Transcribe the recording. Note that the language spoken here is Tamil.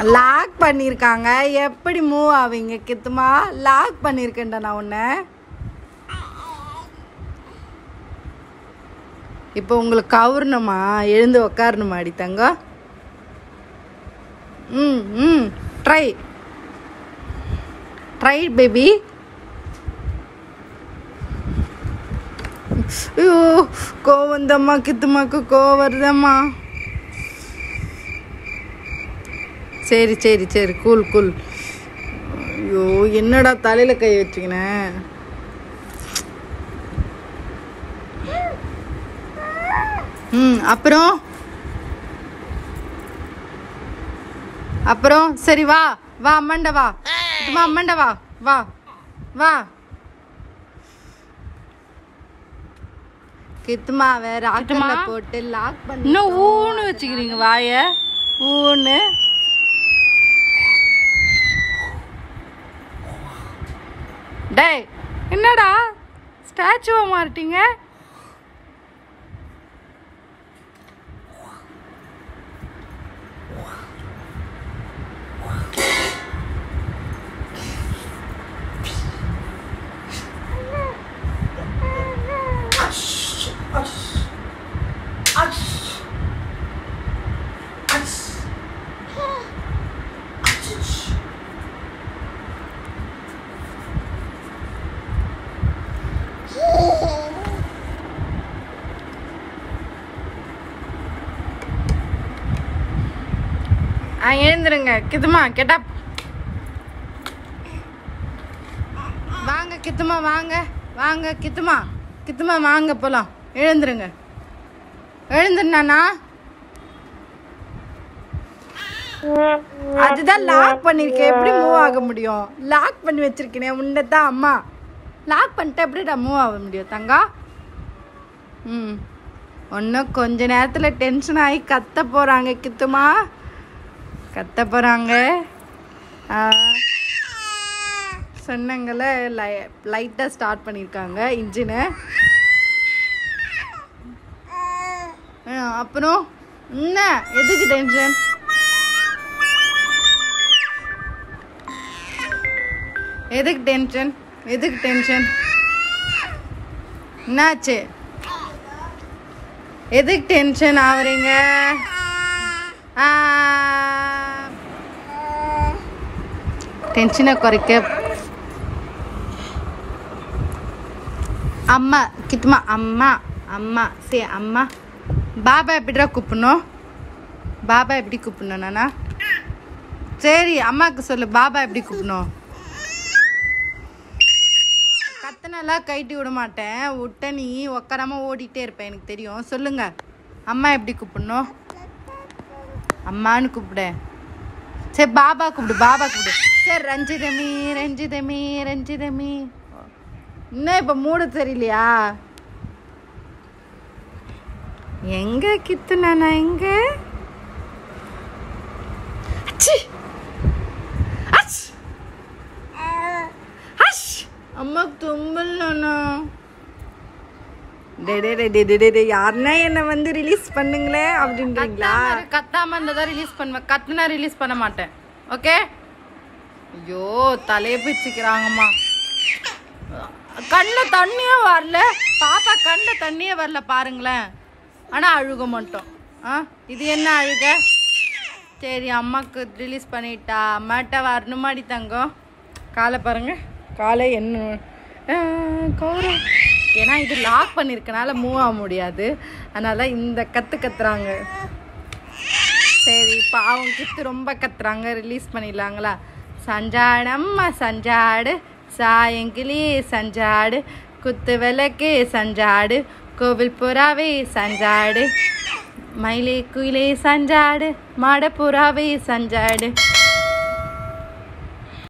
லாக் பண்ணியிருக்காங்க எப்படி மூவ் ஆவீங்க கித்துமா லாக் பண்ணியிருக்கேன்டா நான் உன்னை இப்போ உங்களுக்கு கவுரணுமா எழுந்து உக்காரணுமா அடி தங்கம் ம் ம் ட்ரை ட்ரை பேபி ஐயோ கோவம் வந்தம்மா கித்துமாக்கு கோவம் வருதம்மா சரி சரி சரி கூல் கூல் ஐயோ என்னடா தலையில கை வச்சுக்கினேன் ம் அப்புறம் அப்புறம் சரி வா வா அம்மாண்ட வா சும்மா அம்மாண்ட வா வா வா கித்துமாவை ராக்கெட்ல போட்டு லாக் பண்ணி இன்னும் ஊன்னு வச்சுக்கிறீங்க வாய ஊன்னு டேய் என்னடா ஸ்டாச்சுவா மாறிட்டீங்க ஆ எழுந்துருங்க கித்துமா கெட்டா வாங்க கித்துமா வாங்க வாங்க கித்துமா கித்துமா வாங்க போலாம் எழுந்துருங்க எழுந்துருண்ணா அதுதான் லாக் பண்ணிருக்கேன் எப்படி மூவ் ஆக முடியும் லாக் பண்ணி வச்சிருக்கேனே உன்னை தான் அம்மா லாக் பண்ணிட்டு எப்படிடா மூவ் ஆக முடியும் தங்கா ம் இன்னும் கொஞ்ச நேரத்தில் டென்ஷன் ஆகி கத்த போகிறாங்க கித்துமா கத்த போகிறாங்க சொன்னங்கள லை லைட்டாக ஸ்டார்ட் பண்ணியிருக்காங்க இன்ஜினை அப்புறம் என்ன எதுக்கு டென்ஷன் எதுக்கு டென்ஷன் எதுக்கு டென்ஷன் என்னாச்சு எதுக்கு டென்ஷன் ஆவறீங்க ஆ. டென்ஷனை குறைக்க அம்மா கித்துமா அம்மா அம்மா சே அம்மா பாபா எப்படிடா கூப்பிடணும் பாபா எப்படி கூப்பிடணும் நானா சரி அம்மாவுக்கு சொல்லு பாபா எப்படி கூப்பிடணும் கத்தனெல்லாம் கைட்டி விட மாட்டேன் விட்ட நீ உக்காராம ஓடிட்டே இருப்பேன் எனக்கு தெரியும் சொல்லுங்க அம்மா எப்படி கூப்பிடணும் அம்மான்னு கூப்பிடு சரி பாபா கூப்பிடு பாபா கூப்பிடு சரி ரஞ்சிதமி ரஞ்சிதமி ரஞ்சிதமி இன்னும் இப்போ மூடு தெரியலையா எங்க கித்துனா நான் எங்க அச்சி! அச்! அஷ்! அம்மாக்கு தும்பல் நானா டே டே டே டே டே டே டே யாருன்னா என்னை வந்து ரிலீஸ் பண்ணுங்களே அப்படின்றீங்களா கத்தாம இரு, கத்தாம இருந்ததா ரிலீஸ் பண்ணுவேன் கத்துனா ரிலீஸ் பண்ண மாட்டேன் ஓகே ஐயோ தலையை பிச்சுக்கிறாங்கம்மா கண்ணில் தண்ணியே வரல பாப்பா கண்ணில் தண்ணியே வரல பாருங்களேன் ஆனால் அழுக மாட்டோம் ஆ இது என்ன அழுக சரி அம்மாக்கு ரிலீஸ் பண்ணிட்டா அம்மாட்ட வரணுமாடி தங்கம் காலை பாருங்க காலை என்ன ஆ, கௌரவ் ஏன்னா இது லாக் பண்ணியிருக்கனால மூவ் ஆக முடியாது அதனால இந்த கத்து கத்துறாங்க சரி பாவம் கித்து ரொம்ப கத்துறாங்க ரிலீஸ் பண்ணிடலாங்களா சஞ்சாடம்மா சஞ்சாடு சாயங்கிளி சஞ்சாடு குத்து விளக்கு சஞ்சாடு கோவில் புறாவே சஞ்சாடு மயிலே குயிலே சஞ்சாடு மாட புறாவே சஞ்சாடு